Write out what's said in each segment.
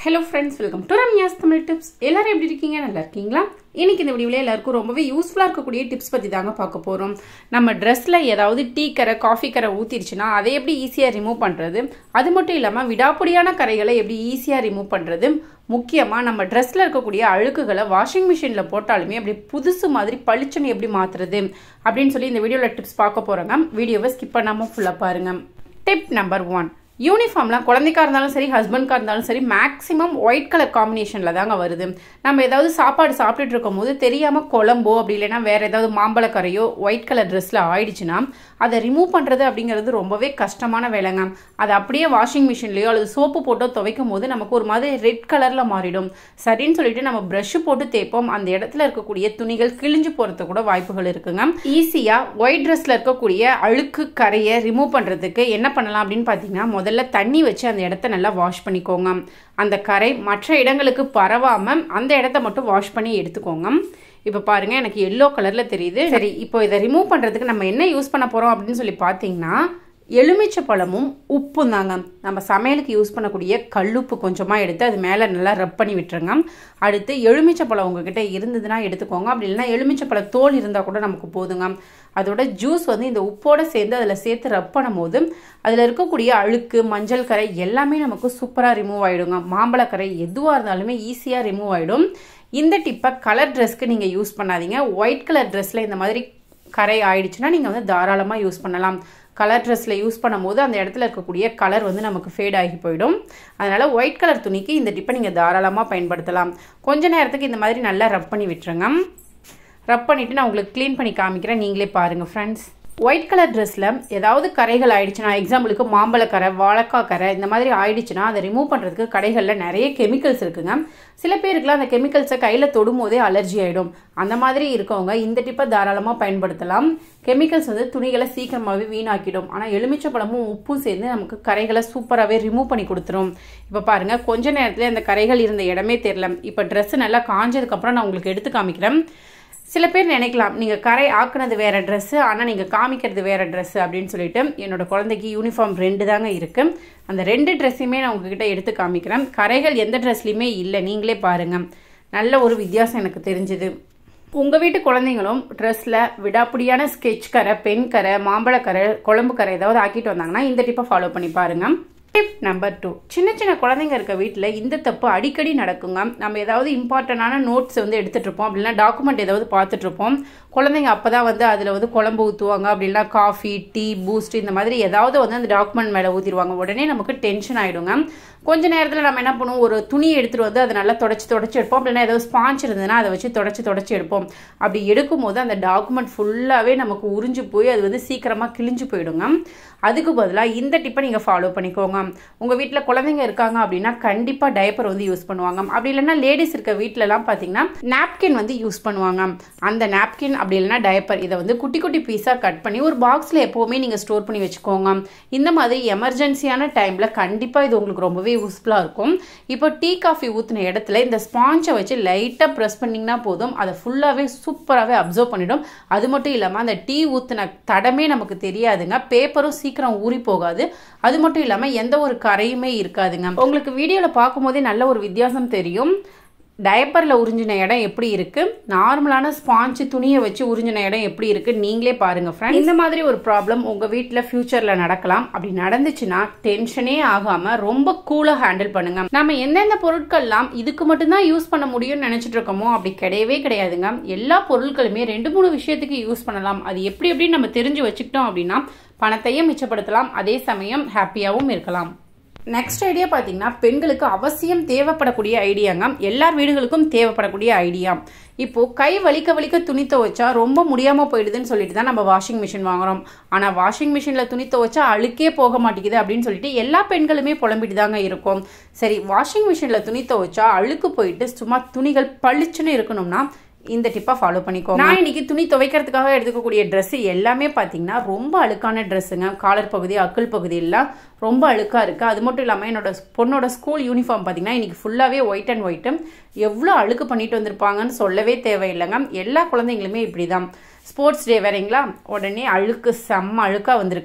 hello friends welcome to Ramya's Tamil tips எல்லாரும் எப்படி இருக்கீங்க நல்லா இருக்கீங்களா இன்னைக்கு இந்த வீடியோவில் எல்லாருக்கும் ரொம்பவே யூஸ்ஃபுல்லாக இருக்கக்கூடிய டிப்ஸ் பற்றி தாங்க பார்க்க போகிறோம் நம்ம ட்ரெஸ்ஸில் ஏதாவது டீ கரை காஃபி கரை ஊற்றிருச்சுன்னா அதை எப்படி ஈஸியாக ரிமூவ் பண்ணுறது அது மட்டும் இல்லாமல் விடாப்படியான கரைகளை எப்படி ஈஸியாக ரிமூவ் பண்ணுறது முக்கியமாக நம்ம ட்ரெஸ்ஸில் இருக்கக்கூடிய அழுக்குகளை வாஷிங் மிஷினில் போட்டாலுமே அப்படி புதுசு மாதிரி பளிச்சுன்னு எப்படி மாற்றுறது அப்படின்னு சொல்லி இந்த வீடியோவில் டிப்ஸ் பார்க்க போகிறோங்க வீடியோவை ஸ்கிப் பண்ணாமல் ஃபுல்லாக பாருங்கள் டிப் நம்பர் ஒன் யூனிஃபார்ம்லாம் குழந்தைக்கா இருந்தாலும் சரி ஹஸ்பண்ட்காக இருந்தாலும் சரி மேக்ஸிமம் ஒயிட் கலர் காம்பினேஷனில் தாங்க வருது நம்ம ஏதாவது சாப்பாடு சாப்பிட்டுட்டு இருக்கும் போது தெரியாமல் குழம்போ அப்படி இல்லைன்னா வேறு ஏதாவது மாம்பழக்கரையோ ஒயிட் கலர் ட்ரெஸ்ஸில் ஆயிடுச்சுன்னா அதை ரிமூவ் பண்ணுறது அப்படிங்கிறது ரொம்பவே கஷ்டமான வேலைங்க அதை அப்படியே வாஷிங் மிஷின்லையோ அல்லது சோப்பு போட்டோ துவைக்கும் போது நமக்கு ஒரு மாதிரி ரெட் கலரில் மாறிடும் சரின்னு சொல்லிட்டு நம்ம ப்ரஷ் போட்டு தேய்ப்போம் அந்த இடத்துல இருக்கக்கூடிய துணிகள் கிழிஞ்சு போகிறது கூட வாய்ப்புகள் இருக்குங்க ஈஸியாக ஒயிட் ட்ரெஸ்ஸில் இருக்கக்கூடிய அழுக்கு கரையை ரிமூவ் பண்ணுறதுக்கு என்ன பண்ணலாம் அப்படின்னு பார்த்தீங்கன்னா முதல்ல தண்ணி வச்சு அந்த இடத்த நல்லா வாஷ் பண்ணிக்கோங்க அந்த கரை மற்ற இடங்களுக்கு பரவாமல் அந்த இடத்த மட்டும் வாஷ் பண்ணி எடுத்துக்கோங்க இப்போ பாருங்க எனக்கு எல்லோ கலரில் தெரியுது சரி இப்போ இதை ரிமூவ் பண்ணுறதுக்கு நம்ம என்ன யூஸ் பண்ண போகிறோம் அப்படின்னு சொல்லி பார்த்தீங்கன்னா எலுமிச்சை பழமும் உப்பும் தாங்க நம்ம சமையலுக்கு யூஸ் பண்ணக்கூடிய கல்லுப்பு கொஞ்சமாக எடுத்து அது மேலே நல்லா ரப் பண்ணி விட்டுருங்க அடுத்து எலுமிச்சை பழம் உங்ககிட்ட இருந்ததுன்னா எடுத்துக்கோங்க அப்படி இல்லைன்னா எலுமிச்சை பழ தோல் இருந்தால் கூட நமக்கு போதுங்க அதோட ஜூஸ் வந்து இந்த உப்போடு சேர்ந்து அதில் சேர்த்து ரப் பண்ணும் போது அதில் இருக்கக்கூடிய அழுக்கு மஞ்சள் கரை எல்லாமே நமக்கு சூப்பராக ரிமூவ் ஆகிடுங்க மாம்பழக்கரை எதுவாக இருந்தாலுமே ஈஸியாக ரிமூவ் ஆகிடும் இந்த டிப்பை கலர் ட்ரெஸ்க்கு நீங்கள் யூஸ் பண்ணாதீங்க ஒயிட் கலர் ட்ரெஸ்ஸில் இந்த மாதிரி கரை ஆயிடுச்சுன்னா நீங்கள் வந்து தாராளமாக யூஸ் பண்ணலாம் கலர் ட்ரெஸ்ஸில் யூஸ் பண்ணும்போது அந்த இடத்துல இருக்கக்கூடிய கலர் வந்து நமக்கு ஃபேட் ஆகி போயிடும் அதனால் ஒயிட் கலர் துணிக்கு இந்த டிப்பை நீங்கள் தாராளமாக பயன்படுத்தலாம் கொஞ்ச நேரத்துக்கு இந்த மாதிரி நல்லா ரப் பண்ணி விட்டுருங்க ரப் பண்ணிவிட்டு நான் உங்களுக்கு க்ளீன் பண்ணி காமிக்கிறேன் நீங்களே பாருங்கள் ஃப்ரெண்ட்ஸ் ஒயிட் கலர் ட்ரெஸ்ஸில் ஏதாவது கரைகள் ஆயிடுச்சுன்னா எக்ஸாம்பிளுக்கு மாம்பழக்கரை வாழைக்காய் கரை இந்த மாதிரி ஆயிடுச்சுன்னா அதை ரிமூவ் பண்ணுறதுக்கு கடைகளில் நிறைய கெமிக்கல்ஸ் இருக்குங்க சில பேருக்குலாம் அந்த கெமிக்கல்ஸை கையில் தொடும் போதே அலர்ஜி ஆகிடும் அந்த மாதிரி இருக்கவங்க இந்த டிப்பை தாராளமாக பயன்படுத்தலாம் கெமிக்கல்ஸ் வந்து துணிகளை சீக்கிரமாகவே வீணாக்கிடும் ஆனால் எலுமிச்சை பழமும் உப்பும் சேர்ந்து நமக்கு கரைகளை சூப்பராகவே ரிமூவ் பண்ணி கொடுத்துரும் இப்போ பாருங்கள் கொஞ்ச நேரத்தில் அந்த கரைகள் இருந்த இடமே தெரியல இப்போ ட்ரெஸ்ஸு நல்லா காஞ்சதுக்கப்புறம் நான் உங்களுக்கு எடுத்து காமிக்கிறேன் சில பேர் நினைக்கலாம் நீங்கள் கரை ஆக்குனது வேறு ட்ரெஸ்ஸு ஆனால் நீங்கள் காமிக்கிறது வேறு ட்ரெஸ்ஸு அப்படின்னு சொல்லிட்டு என்னோட குழந்தைக்கு யூனிஃபார்ம் ரெண்டு தாங்க இருக்குது அந்த ரெண்டு ட்ரெஸ்ஸையுமே நான் உங்ககிட்ட எடுத்து காமிக்கிறேன் கரைகள் எந்த ட்ரெஸ்லையுமே இல்லை நீங்களே பாருங்கள் நல்ல ஒரு வித்தியாசம் எனக்கு தெரிஞ்சுது உங்கள் வீட்டு குழந்தைங்களும் ட்ரெஸ்ஸில் விடாப்பிடியான ஸ்கெட்ச் கரை பென் கரை மாம்பழக்கரை குழம்பு கரை ஏதாவது ஆக்கிட்டு வந்தாங்கன்னா இந்த டிப்பை ஃபாலோ பண்ணி பாருங்கள் டிப் நம்பர் டூ சின்ன சின்ன குழந்தைங்க இருக்க வீட்டில் இந்த தப்பு அடிக்கடி நடக்குங்க நம்ம ஏதாவது இம்பார்ட்டண்டான நோட்ஸ் வந்து எடுத்துகிட்டு இருப்போம் அப்படின்னா டாக்குமெண்ட் ஏதாவது பார்த்துட்டு இருப்போம் குழந்தைங்க அப்போ தான் வந்து அதில் வந்து குழம்பு ஊற்றுவாங்க அப்படின்னா காஃபி டீ பூஸ்ட் இந்த மாதிரி ஏதாவது வந்து அந்த டாக்குமெண்ட் மேலே ஊற்றிடுவாங்க உடனே நமக்கு டென்ஷன் ஆகிடுங்க கொஞ்ச நேரத்தில் நம்ம என்ன பண்ணுவோம் ஒரு துணி எடுத்துகிட்டு வந்து அதை நல்லா தொடச்சி தொடச்சி எடுப்போம் அப்படின்னா ஏதாவது ஸ்பாஞ்ச் இருந்ததுன்னா அதை வச்சு தொடச்சி தொடச்சி எடுப்போம் அப்படி எடுக்கும்போது அந்த டாக்குமெண்ட் ஃபுல்லாகவே நமக்கு உறிஞ்சு போய் அது வந்து சீக்கிரமாக கிழிஞ்சு போயிடுங்க அதுக்கு பதிலாக இந்த டிப்பை நீங்கள் ஃபாலோ பண்ணிக்கோங்க உங்கள் வீட்டில் குழந்தைங்க இருக்காங்க அப்படின்னா கண்டிப்பாக டைப்பர் வந்து யூஸ் பண்ணுவாங்க அப்படி இல்லைன்னா லேடிஸ் இருக்க வீட்டிலலாம் பார்த்தீங்கன்னா நாப்கின் வந்து யூஸ் பண்ணுவாங்க அந்த நாப்கின் அப்படி இல்லைன்னா டைப்பர் இதை வந்து குட்டி குட்டி பீஸாக கட் பண்ணி ஒரு பாக்ஸில் எப்போவுமே நீங்கள் ஸ்டோர் பண்ணி வச்சுக்கோங்க இந்த மாதிரி எமர்ஜென்சியான டைமில் கண்டிப்பாக இது உங்களுக்கு ரொம்பவே யூஸ்ஃபுல்லாக இருக்கும் இப்போ டீ காஃபி ஊற்றின இடத்துல இந்த ஸ்பாஞ்சை வச்சு லைட்டாக ப்ரெஸ் பண்ணிங்கன்னா போதும் அதை ஃபுல்லாகவே சூப்பராகவே அப்சர்வ் பண்ணிடும் அது மட்டும் இல்லாமல் அந்த டீ ஊற்றின தடமே நமக்கு தெரியாதுங்க பேப்பரும் சீக்கிரம் ஊறி போகாது அது மட்டும் இல்லாமல் எந்த ஒரு கரையுமே இருக்காதுங்க உங்களுக்கு வீடியோவில் பார்க்கும்போதே நல்ல ஒரு வித்தியாசம் தெரியும் டயப்பரில் உறிஞ்சின இடம் எப்படி இருக்கு நார்மலான ஸ்பாஞ்சு துணியை வச்சு உறிஞ்சின இடம் எப்படி இருக்கு நீங்களே பாருங்க ஃப்ரெண்ட் இந்த மாதிரி ஒரு ப்ராப்ளம் உங்க வீட்டில் ஃபியூச்சர்ல நடக்கலாம் அப்படி நடந்துச்சுன்னா டென்ஷனே ஆகாம ரொம்ப கூலாக ஹேண்டில் பண்ணுங்க நம்ம எந்தெந்த பொருட்கள்லாம் இதுக்கு மட்டும்தான் யூஸ் பண்ண முடியும்னு நினைச்சிட்டு இருக்கோமோ அப்படி கிடையவே கிடையாதுங்க எல்லா பொருட்களுமே ரெண்டு மூணு விஷயத்துக்கு யூஸ் பண்ணலாம் அது எப்படி எப்படி நம்ம தெரிஞ்சு வச்சுக்கிட்டோம் அப்படின்னா பணத்தையும் மிச்சப்படுத்தலாம் அதே சமயம் ஹாப்பியாகவும் இருக்கலாம் நெக்ஸ்ட் ஐடியா பார்த்தீங்கன்னா பெண்களுக்கு அவசியம் தேவைப்படக்கூடிய ஐடியாங்க எல்லார் வீடுகளுக்கும் தேவைப்படக்கூடிய ஐடியா இப்போ கை வலிக்க வலிக்க துணி துவைச்சா ரொம்ப முடியாம போயிடுதுன்னு சொல்லிட்டு தான் நம்ம வாஷிங் மிஷின் வாங்குறோம் ஆனா வாஷிங் மிஷின்ல துணி துவைச்சா அழுக்கே போக மாட்டேங்குது அப்படின்னு சொல்லிட்டு எல்லா பெண்களுமே புலம்பிட்டு தாங்க இருக்கும் சரி வாஷிங் மிஷின்ல துணி துவைச்சா அழுக்கு போயிட்டு சும்மா துணிகள் பளிச்சுன்னு இருக்கணும்னா இந்த டிப்பை ஃபாலோ பண்ணிக்கோ நான் இன்னைக்கு துணி துவைக்கிறதுக்காக எடுத்துக்கக்கூடிய ட்ரெஸ் எல்லாமே பார்த்தீங்கன்னா ரொம்ப அழுக்கான ட்ரெஸ்ஸுங்க காலர் பகுதி அக்குள் பகுதி எல்லாம் ரொம்ப அழுக்காக இருக்குது அது மட்டும் இல்லாமல் என்னோட பொண்ணோட ஸ்கூல் யூனிஃபார்ம் பார்த்தீங்கன்னா இன்னைக்கு ஃபுல்லாகவே ஒயிட் அண்ட் ஒயிட்டு எவ்வளோ அழுக்கு பண்ணிட்டு வந்திருப்பாங்கன்னு சொல்லவே தேவையில்லைங்க எல்லா குழந்தைங்களுமே இப்படி தான் ஸ்போர்ட்ஸ் டே வேறீங்களா உடனே அழுக்கு செம்ம அழுக்காக வந்திருக்கு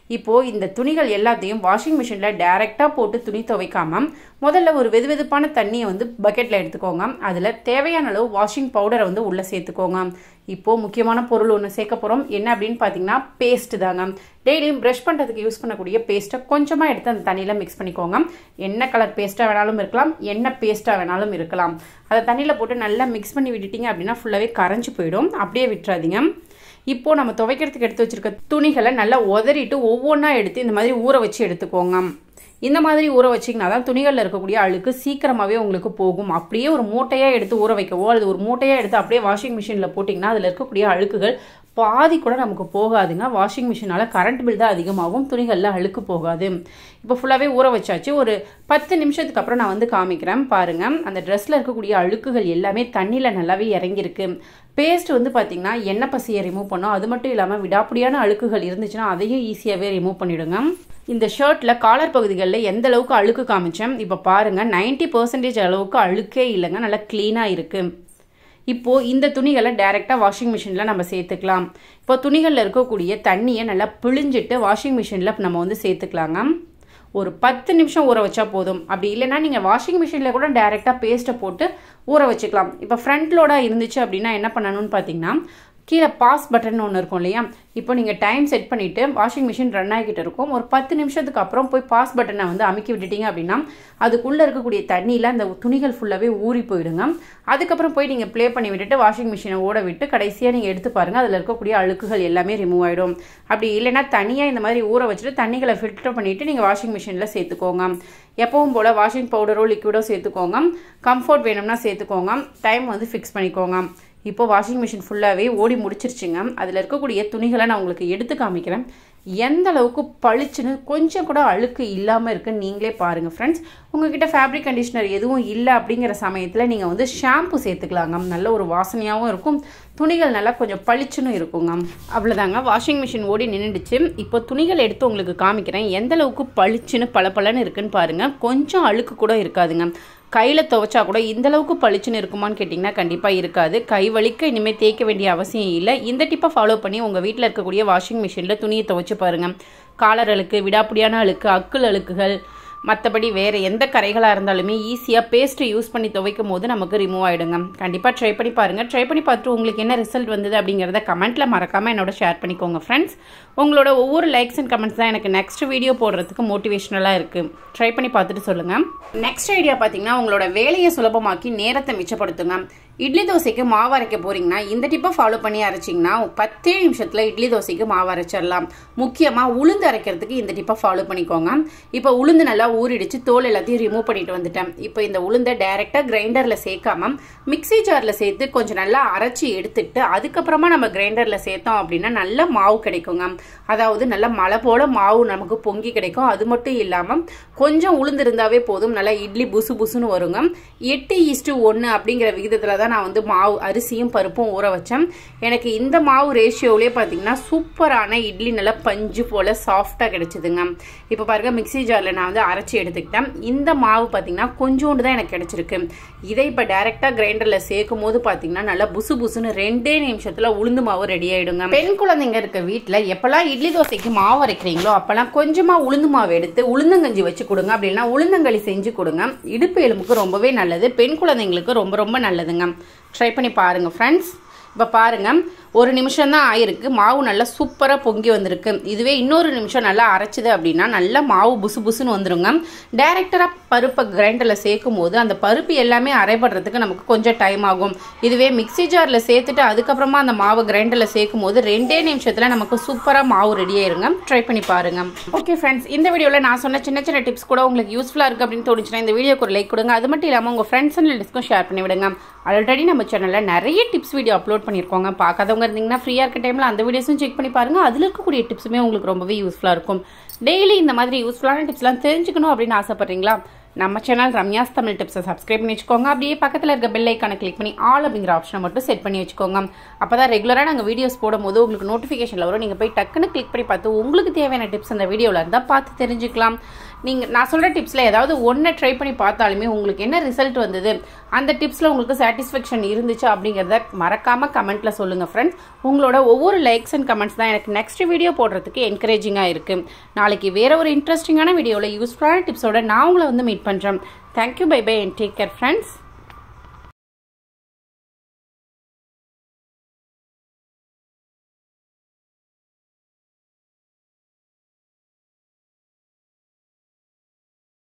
இப்போது இந்த துணிகள் எல்லாத்தையும் வாஷிங் மிஷினில் டைரெக்டாக போட்டு துணி துவைக்காம முதல்ல ஒரு வெது வெதுப்பான தண்ணியை வந்து பக்கெட்டில் எடுத்துக்கோங்க அதில் தேவையான அளவு வாஷிங் பவுடரை வந்து உள்ளே சேர்த்துக்கோங்க இப்போது முக்கியமான பொருள் ஒன்று சேர்க்க போகிறோம் என்ன அப்படின்னு பார்த்தீங்கன்னா பேஸ்ட் தாங்க டெய்லியும் ப்ரஷ் பண்ணுறதுக்கு யூஸ் பண்ணக்கூடிய பேஸ்ட்டை கொஞ்சமாக எடுத்து அந்த தண்ணியில் மிக்ஸ் பண்ணிக்கோங்க என்ன கலர் பேஸ்ட்டாக வேணாலும் இருக்கலாம் என்ன பேஸ்ட்டாக வேணாலும் இருக்கலாம் அதை தண்ணியில் போட்டு நல்லா மிக்ஸ் பண்ணி விட்டுட்டீங்க அப்படின்னா ஃபுல்லாகவே கரைஞ்சி போயிடும் அப்படியே விட்டுறாதீங்க இப்போது நம்ம துவைக்கிறதுக்கு எடுத்து வச்சிருக்க துணிகளை நல்லா உதறிட்டு ஒவ்வொன்றா எடுத்து இந்த மாதிரி ஊற வச்சு எடுத்துக்கோங்க இந்த மாதிரி ஊற வச்சிங்கன்னா தான் துணிகளில் இருக்கக்கூடிய அழுக்கு சீக்கிரமாகவே உங்களுக்கு போகும் அப்படியே ஒரு மூட்டையாக எடுத்து ஊற வைக்கவோ அல்லது ஒரு மூட்டையாக எடுத்து அப்படியே வாஷிங் மிஷினில் போட்டிங்கன்னா அதில் இருக்கக்கூடிய அழுக்குகள் பாதி கூட நமக்கு போகாதுங்க வாஷிங் மிஷினால் கரண்ட் பில் தான் அதிகமாகும் துணிகளில் அழுக்கு போகாது இப்போ ஃபுல்லாகவே ஊற வச்சாச்சு ஒரு பத்து நிமிஷத்துக்கு அப்புறம் நான் வந்து காமிக்கிறேன் பாருங்கள் அந்த ட்ரெஸ்ஸில் இருக்கக்கூடிய அழுக்குகள் எல்லாமே தண்ணியில் நல்லாவே இறங்கியிருக்கு பேஸ்ட் வந்து பார்த்திங்கன்னா எண்ணெய் பசியை ரிமூவ் பண்ணும் அது மட்டும் இல்லாமல் விடாப்பிடியான அழுக்குகள் இருந்துச்சுன்னா அதையும் ஈஸியாகவே ரிமூவ் பண்ணிவிடுங்க இந்த ஷர்ட்டில் காலர் பகுதிகளில் எந்த அளவுக்கு அழுக்கு காமிச்சேன் இப்போ பாருங்கள் நைன்ட்டி பர்சன்டேஜ் அளவுக்கு அழுக்கே இல்லைங்க நல்லா க்ளீனாக இருக்குது இப்போது இந்த துணிகளை டைரெக்டாக வாஷிங் மிஷினில் நம்ம சேர்த்துக்கலாம் இப்போ துணிகளில் இருக்கக்கூடிய தண்ணியை நல்லா பிழிஞ்சிட்டு வாஷிங் மிஷினில் நம்ம வந்து சேர்த்துக்கலாங்க ஒரு பத்து நிமிஷம் ஊற வச்சா போதும் அப்படி இல்லைன்னா நீங்கள் வாஷிங் மிஷினில் கூட டைரெக்டாக பேஸ்ட்டை போட்டு ஊற வச்சுக்கலாம் இப்போ ஃப்ரண்ட் லோடாக இருந்துச்சு அப்படின்னா என்ன பண்ணணும்னு பார்த்தீங்கன்னா கீழே பாஸ் பட்டன் ஒன்று இருக்கும் இல்லையா இப்போ நீங்கள் டைம் செட் பண்ணிவிட்டு வாஷிங் மிஷின் ரன் ஆகிக்கிட்டு இருக்கும் ஒரு பத்து நிமிஷத்துக்கு அப்புறம் போய் பாஸ் பட்டனை வந்து அமுக்கி விட்டுட்டீங்க அப்படின்னா அதுக்குள்ளே இருக்கக்கூடிய தண்ணியில் அந்த துணிகள் ஃபுல்லாகவே ஊறி போயிடுங்க அதுக்கப்புறம் போய் நீங்கள் ப்ளே பண்ணி விட்டுட்டு வாஷிங் மிஷினை ஓட விட்டு கடைசியாக நீங்கள் எடுத்து பாருங்கள் அதில் இருக்கக்கூடிய அழுக்குகள் எல்லாமே ரிமூவ் ஆகிடும் அப்படி இல்லைன்னா தனியாக இந்த மாதிரி ஊற வச்சுட்டு தண்ணிகளை ஃபில்டர் பண்ணிவிட்டு நீங்கள் வாஷிங் மிஷினில் சேர்த்துக்கோங்க எப்பவும் போல் வாஷிங் பவுடரோ லிக்விடோ சேர்த்துக்கோங்க கம்ஃபர்ட் வேணும்னா சேர்த்துக்கோங்க டைம் வந்து ஃபிக்ஸ் பண்ணிக்கோங்க இப்போ வாஷிங் மிஷின் ஃபுல்லாகவே ஓடி முடிச்சிருச்சுங்க அதில் இருக்கக்கூடிய துணிகளை நான் உங்களுக்கு எடுத்து காமிக்கிறேன் எந்த அளவுக்கு பளிச்சுன்னு கொஞ்சம் கூட அழுக்கு இல்லாமல் இருக்குன்னு நீங்களே பாருங்கள் ஃப்ரெண்ட்ஸ் உங்ககிட்ட ஃபேப்ரிக் கண்டிஷனர் எதுவும் இல்லை அப்படிங்கிற சமயத்தில் நீங்கள் வந்து ஷாம்பு சேர்த்துக்கலாங்க நல்ல ஒரு வாசனையாகவும் இருக்கும் துணிகள் நல்லா கொஞ்சம் பளிச்சுன்னு இருக்குங்க அவ்வளோதாங்க வாஷிங் மிஷின் ஓடி நின்றுடுச்சு இப்போ துணிகள் எடுத்து உங்களுக்கு காமிக்கிறேன் எந்த அளவுக்கு பளிச்சுன்னு பளபளன்னு இருக்குன்னு பாருங்கள் கொஞ்சம் அழுக்கு கூட இருக்காதுங்க கையில் துவைச்சா கூட இந்த அளவுக்கு பளிச்சுன்னு இருக்குமான்னு கேட்டிங்கன்னா கண்டிப்பாக இருக்காது கை வலிக்க இனிமேல் தேய்க்க வேண்டிய அவசியம் இல்லை இந்த டிப்பை ஃபாலோ பண்ணி உங்கள் வீட்டில் இருக்கக்கூடிய வாஷிங் மிஷினில் துணியை துவைச்சு பாருங்கள் காலர் அழுக்கு விடாப்பிடியான அழுக்கு அக்குள் அழுக்குகள் மற்றபடி வேறு எந்த கரைகளாக இருந்தாலுமே ஈஸியாக பேஸ்ட்டு யூஸ் பண்ணி துவைக்கும் போது நமக்கு ரிமூவ் ஆகிடுங்க கண்டிப்பாக ட்ரை பண்ணி பாருங்கள் ட்ரை பண்ணி பார்த்துட்டு உங்களுக்கு என்ன ரிசல்ட் வந்தது அப்படிங்கிறத கமெண்ட்டில் மறக்காமல் என்னோட ஷேர் பண்ணிக்கோங்க ஃப்ரெண்ட்ஸ் உங்களோட ஒவ்வொரு லைக்ஸ் அண்ட் கமெண்ட்ஸ் தான் எனக்கு நெக்ஸ்ட் வீடியோ போடுறதுக்கு மோட்டிவேஷனலாக இருக்குது ட்ரை பண்ணி பார்த்துட்டு சொல்லுங்கள் நெக்ஸ்ட் ஐடியா பார்த்தீங்கன்னா உங்களோட வேலையை சுலபமாக்கி நேரத்தை மிச்சப்படுத்துங்க இட்லி தோசைக்கு மாவு அரைக்க போறீங்கன்னா இந்த டிப்பை ஃபாலோ பண்ணி அரைச்சிங்கன்னா பத்தே நிமிஷத்தில் இட்லி தோசைக்கு மாவு அரைச்சிடலாம் முக்கியமாக உளுந்து அரைக்கிறதுக்கு இந்த டிப்பை ஃபாலோ பண்ணிக்கோங்க இப்போ உளுந்து நல்லா ஊறிடுச்சு தோல் எல்லாத்தையும் ரிமூவ் பண்ணிட்டு வந்துட்டேன் இப்போ இந்த உளுந்தை டைரெக்டாக கிரைண்டரில் சேர்க்காம மிக்சி ஜாரில் சேர்த்து கொஞ்சம் நல்லா அரைச்சி எடுத்துட்டு அதுக்கப்புறமா நம்ம கிரைண்டரில் சேர்த்தோம் அப்படின்னா நல்ல மாவு கிடைக்குங்க அதாவது நல்ல மழை போல மாவு நமக்கு பொங்கி கிடைக்கும் அது மட்டும் இல்லாமல் கொஞ்சம் உளுந்து இருந்தாவே போதும் நல்லா இட்லி புசு புசுன்னு வருங்க எட்டு ஈஸ்ட்டு ஒன்று அப்படிங்கிற விகிதத்தில் தான் நான் வந்து மாவு அரிசியும் பருப்பும் ஊற வச்சேன் எனக்கு இந்த மாவு ரேஷியோவிலே பார்த்தீங்கன்னா சூப்பரான இட்லி நல்லா பஞ்சு போல் சாஃப்டாக கிடைச்சிதுங்க இப்போ பாருங்க மிக்சி ஜாரில் நான் வந்து அரைச்சி எடுத்துக்கிட்டேன் இந்த மாவு பார்த்தீங்கன்னா கொஞ்சோண்டு தான் எனக்கு கிடைச்சிருக்கு இதை இப்போ டைரெக்டாக கிரைண்டரில் சேர்க்கும் போது பார்த்தீங்கன்னா நல்லா புசு புசுன்னு ரெண்டே நிமிஷத்தில் உளுந்து மாவு ரெடி ஆகிடுங்க பெண் குழந்தைங்க இருக்க வீட்டில் எப்போல்லாம் இட்லி தோசைக்கு மாவு அரைக்கிறீங்களோ அப்போல்லாம் கொஞ்சமாக உளுந்து மாவு எடுத்து உளுந்தங்கஞ்சி வச்சு கொடுங்க அப்படின்னா உளுந்தங்களி செஞ்சு கொடுங்க இடுப்பு எலும்புக்கு ரொம்பவே நல்லது பெண் குழந்தைங்களுக்கு ரொம்ப ரொம்ப நல்லதுங்க ட்ரை பண்ணி பாருங்கள் ஃப்ரெண்ட்ஸ் இப்போ பாருங்கள் ஒரு நிமிஷம் தான் ஆயிருக்கு மாவு நல்லா சூப்பராக பொங்கி வந்திருக்கு இதுவே இன்னொரு நிமிஷம் நல்லா அரைச்சிது அப்படின்னா நல்லா மாவு புசு புசுன்னு வந்துருங்க டேரெக்டராக பருப்பை கிரைண்டரில் சேர்க்கும் போது அந்த பருப்பு எல்லாமே அரைப்படுறதுக்கு நமக்கு கொஞ்சம் டைம் ஆகும் இதுவே மிக்சி ஜாரில் சேர்த்துட்டு அதுக்கப்புறமா அந்த மாவு கிரைண்டரில் சேர்க்கும் போது ரெண்டே நிமிஷத்தில் நமக்கு சூப்பராக மாவு ரெடி ஆயிருங்க ட்ரை பண்ணி பாருங்க ஓகே ஃப்ரெண்ட்ஸ் இந்த வீடியோவில் நான் சொன்ன சின்ன சின்ன டிப்ஸ் கூட உங்களுக்கு யூஸ்ஃபுல்லாக இருக்குது அப்படின்னு தோணுச்சுன்னா இந்த வீடியோக்கு ஒரு லைக் கொடுங்க அது மட்டும் இல்லாமல் உங்கள் ஃப்ரெண்ட்ஸ் அண்ட் ரிலேட்டிவ்ஸ்க்கும் ஷேர் பண்ணி விடுங்க ஆல்ரெடி நம்ம சேனலில் நிறைய டிப்ஸ் வீடியோ அப்லோட் பண்ணியிருக்கோங்க பார்க்காதவங்க இருந்தீங்கன்னா ஃப்ரீயாக இருக்க டைமில் அந்த வீடியோஸும் செக் பண்ணி பாருங்கள் அதில் இருக்கக்கூடிய டிப்ஸுமே உங்களுக்கு ரொம்பவே யூஸ்ஃபுல்லாக இருக்கும் டெய்லி இந்த மாதிரி யூஸ்ஃபுல்லான டிப்ஸ்லாம் தெரிஞ்சுக்கணும் அப்படின்னு ஆசைப்பட்றீங்களா நம்ம சேனல் ரம்யாஸ் தமிழ் டிப்ஸை சப்ஸ்கிரைப் பண்ணி வச்சுக்கோங்க அப்படியே பக்கத்தில் இருக்க பெல் ஐக்கானை கிளிக் பண்ணி ஆல் அப்படிங்கிற ஆப்ஷனை மட்டும் செட் பண்ணி வச்சுக்கோங்க அப்போ தான் ரெகுலராக நாங்கள் வீடியோஸ் போடும்போது உங்களுக்கு நோட்டிஃபிகேஷனில் வரும் நீங்கள் போய் டக்குன்னு கிளிக் பண்ணி பார்த்து உங்களுக்கு தேவையான டிப்ஸ் அந்த வீடியோவில் இருந்தால் பார்த்து தெரிஞ்சுக்கலாம் நீங்கள் நான் சொல்கிற டிப்ஸில் ஏதாவது ஒன்றை ட்ரை பண்ணி பார்த்தாலுமே உங்களுக்கு என்ன ரிசல்ட் வந்தது அந்த டிப்ஸில் உங்களுக்கு சாட்டிஸ்ஃபேக்ஷன் இருந்துச்சு அப்படிங்கிறத மறக்காமல் கமெண்ட்டில் சொல்லுங்கள் ஃப்ரெண்ட்ஸ் உங்களோட ஒவ்வொரு லைக்ஸ் அண்ட் கமெண்ட்ஸ் தான் எனக்கு நெக்ஸ்ட் வீடியோ போடுறதுக்கு என்கரேஜிங்காக இருக்குது நாளைக்கு வேற ஒரு இன்ட்ரெஸ்டிங்கான வீடியோவில் யூஸ்ஃபுல்லான டிப்ஸோட நான் உங்களை வந்து மீட் பண்ணுறேன் thank you bye bye and take care friends